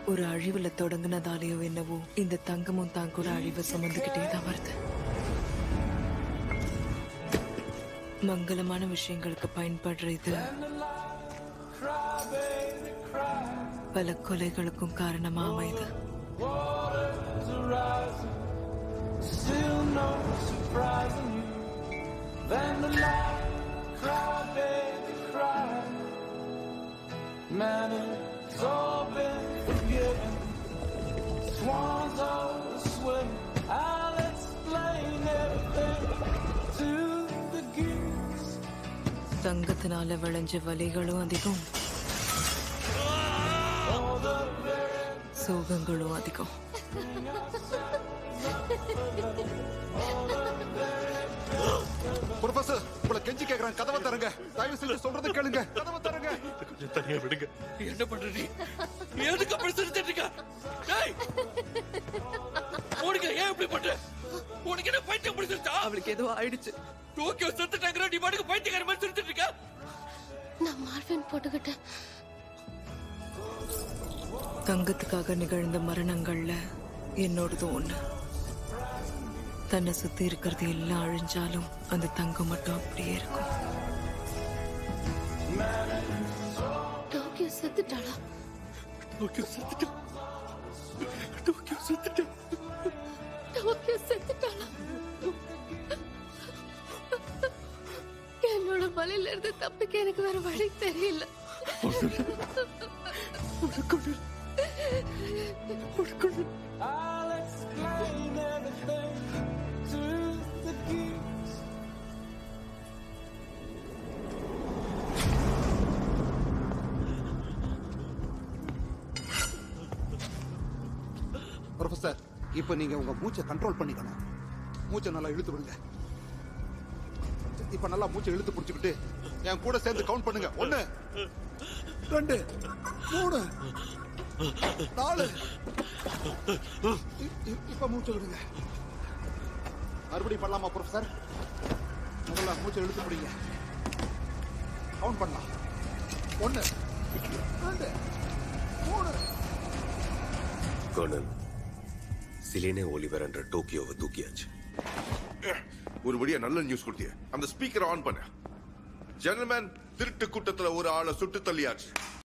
ஒரு அழிவுல தொடங்குனதாலேயோ என்னவோ இந்த தங்கமும் தான் கூட அழிவை சுமந்துகிட்டே தான் வருது மங்களமான விஷயங்களுக்கு பயன்படுற இது பல கொலைகளுக்கும் காரணமா அமையுது Still no surprise in you. Vandalize, cry, baby, cry. Man, it's all been forgiven. Swans are swimming. I'll explain everything to the geese. தங்கத்தினால விளைஞ்ச வலிகளும் அதிகம் சோகங்களும் அதிகம் ப்ரொஃபசர் உங்களை கெஞ்சி கேக்குறான் கதவை தரங்க தயவு செஞ்சு சொல்றது கேளுங்க கதவை தரங்க கொஞ்சம் தனியா விடுங்க என்ன பண்ற நீ எதுக்கு அப்படி சிரிச்சிட்டு இருக்க டேய் உனக்கு ஏன் இப்படி பண்ற உனக்கு என்ன பைத்தியம் பிடிச்சிருச்சா அவளுக்கு ஏதோ ஆயிடுச்சு டோக்கியோ செத்துட்டாங்கிற நீ பாட்டுக்கு பைத்தியக்கார மாதிரி சிரிச்சிட்டு இருக்க நான் மார்பின் போட்டுக்கிட்டேன் தங்கத்துக்காக நிகழ்ந்த மரணங்கள்ல என்னோடதும் ஒண்ணு தன்னை சுத்தி இருக்கிறது எல்லாம் அழிஞ்சாலும் அந்த தங்கம் மட்டும் அப்படியே இருக்கும் டோக்கியோ செத்துட்டாளா டோக்கியோ செத்துட்டா டோக்கியோ செத்துட்டா டோக்கியோ செத்துட்டாளா என்னோட வலையில இருந்து தப்பிக்க எனக்கு வேற வழி தெரியல I'll explain everything to the geese. Professor இப்போ நீங்க உங்க மூச்சை கண்ட்ரோல் பண்ணிக்கணும் மூச்சை நல்லா இழுத்து விடுங்க இப்ப நல்லா மூச்சை இழுத்து பிடிச்சுக்கிட்டு என் கூட சேர்ந்து கவுண்ட் பண்ணுங்க ஒண்ணு ரெண்டு மூணு நாலு இ- இ- இப்ப மூச்சை விடுங்க மறுபடியும் பண்ணலாமா ப்ரொஃபசர் முதல்ல மூச்சை இழுத்து பிடிங்க கவுண்ட் பண்ணலாம் ஒண்ணு ரெண்டு மூணு கர்னல் சிலேனே ஒலிவர் என்ற டோக்கியோவை தூக்கியாச்சு ஒரு வழியா நல்ல நியூஸ் கொடுத்திய அந்த ஸ்பீக்கரை ஆன் பண்ண ஜெனல்மேன் திருட்டு கூட்டத்துல ஒரு ஆளை சுட்டு தள்ளியாச்சு